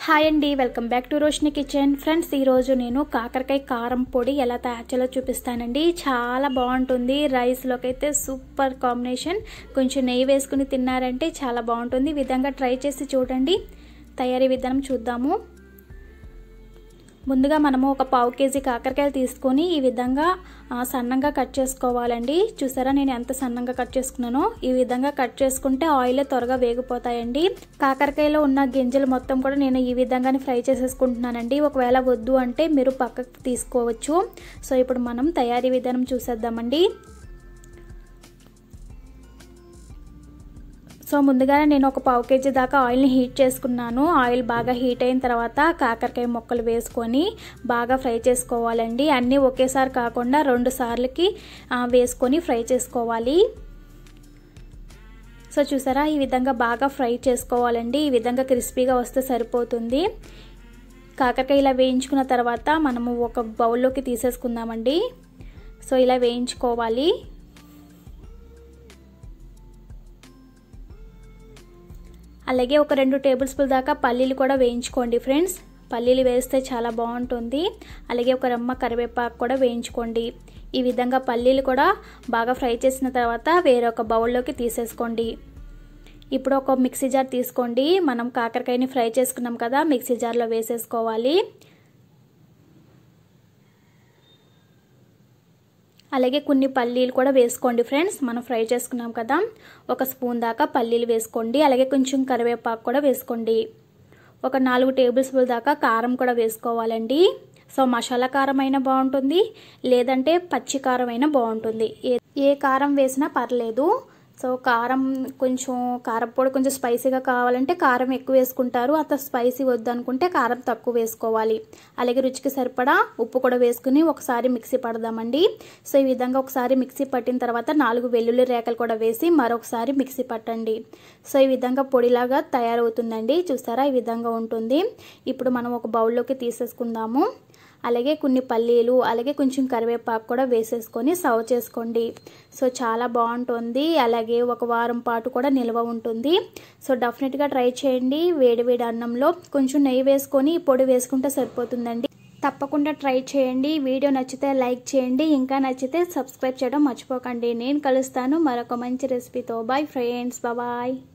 hi అండి welcome back to Roshini kitchen friends ఈరోజు నేను కాకరకాయ కారం పొడి ఎలా తయారు చేయాలో చూపిస్తానండి చాలా బాగుంటుంది రైస్లోకి అయితే సూపర్ కాంబినేషన్ కొంచెం నెయ్యి వేసుకుని తిన్నారంటే చాలా బాగుంటుంది ఈ విధంగా ట్రై చేసి చూడండి తయారీ విధానం చూద్దాము ముందుగా మనము ఒక పావు కేజీ కాకరకాయలు తీసుకొని ఈ విధంగా సన్నంగా కట్ చేసుకోవాలండి చూసారా నేను ఎంత సన్నంగా కట్ చేసుకున్నానో ఈ విధంగా కట్ చేసుకుంటే ఆయిల్ త్వరగా వేగిపోతాయండి కాకరకాయలో ఉన్న గింజలు మొత్తం కూడా నేను ఈ విధంగానే ఫ్రై చేసేసుకుంటున్నానండి ఒకవేళ వద్దు అంటే మీరు పక్కకు తీసుకోవచ్చు సో ఇప్పుడు మనం తయారీ విధానం చూసేద్దామండి సో ముందుగానే నేను ఒక పావు కేజీ దాకా ఆయిల్ని హీట్ చేసుకున్నాను ఆయిల్ బాగా హీట్ అయిన తర్వాత కాకరకాయ ముక్కలు వేసుకొని బాగా ఫ్రై చేసుకోవాలండి అన్నీ ఒకేసారి కాకుండా రెండు సార్లకి వేసుకొని ఫ్రై చేసుకోవాలి సో చూసారా ఈ విధంగా బాగా ఫ్రై చేసుకోవాలండి ఈ విధంగా క్రిస్పీగా వస్తే సరిపోతుంది కాకరకాయ ఇలా వేయించుకున్న తర్వాత మనము ఒక బౌల్లోకి తీసేసుకుందామండి సో ఇలా వేయించుకోవాలి అలాగే ఒక రెండు టేబుల్ స్పూన్ దాకా పల్లీలు కూడా వేయించుకోండి ఫ్రెండ్స్ పల్లీలు వేస్తే చాలా బాగుంటుంది అలాగే ఒక రమ్మ కరివేపాకు కూడా వేయించుకోండి ఈ విధంగా పల్లీలు కూడా బాగా ఫ్రై చేసిన తర్వాత వేరొక బౌల్లోకి తీసేసుకోండి ఇప్పుడు ఒక మిక్సీ జార్ తీసుకోండి మనం కాకరకాయని ఫ్రై చేసుకున్నాం కదా మిక్సీ జార్లో వేసేసుకోవాలి అలాగే కొన్ని పల్లీలు కూడా వేసుకోండి ఫ్రెండ్స్ మనం ఫ్రై చేసుకున్నాం కదా ఒక స్పూన్ దాకా పల్లీలు వేసుకోండి అలాగే కొంచెం కరివేపాకు కూడా వేసుకోండి ఒక నాలుగు టేబుల్ స్పూన్ దాకా కారం కూడా వేసుకోవాలండి సో మసాలా కారం అయినా బాగుంటుంది లేదంటే పచ్చి కారం అయినా బాగుంటుంది ఏ కారం వేసినా పర్లేదు సో కారం కొంచెం కారపొడి కొంచెం స్పైసీగా కావాలంటే కారం ఎక్కువ వేసుకుంటారు అంత స్పైసీ వద్దు అనుకుంటే కారం తక్కువ వేసుకోవాలి అలాగే రుచికి సరిపడా ఉప్పు కూడా వేసుకుని ఒకసారి మిక్సీ పడదామండి సో ఈ విధంగా ఒకసారి మిక్సీ పట్టిన తర్వాత నాలుగు వెల్లుల్లి రేకలు కూడా వేసి మరొకసారి మిక్సీ పట్టండి సో ఈ విధంగా పొడిలాగా తయారవుతుందండి చూసారా ఈ విధంగా ఉంటుంది ఇప్పుడు మనం ఒక బౌల్లోకి తీసేసుకుందాము అలాగే కొన్ని పల్లీలు అలాగే కొంచెం కరివేపాకు కూడా వేసేసుకొని సర్వ్ చేసుకోండి సో చాలా బాగుంటుంది అలాగే ఒక వారం పాటు కూడా నిల్వ ఉంటుంది సో డెఫినెట్గా ట్రై చేయండి వేడివేడి అన్నంలో కొంచెం నెయ్యి వేసుకొని పొడి వేసుకుంటే సరిపోతుందండి తప్పకుండా ట్రై చేయండి వీడియో నచ్చితే లైక్ చేయండి ఇంకా నచ్చితే సబ్స్క్రైబ్ చేయడం మర్చిపోకండి నేను కలుస్తాను మరొక మంచి రెసిపీతో బాయ్ ఫ్రెండ్స్ బాయ్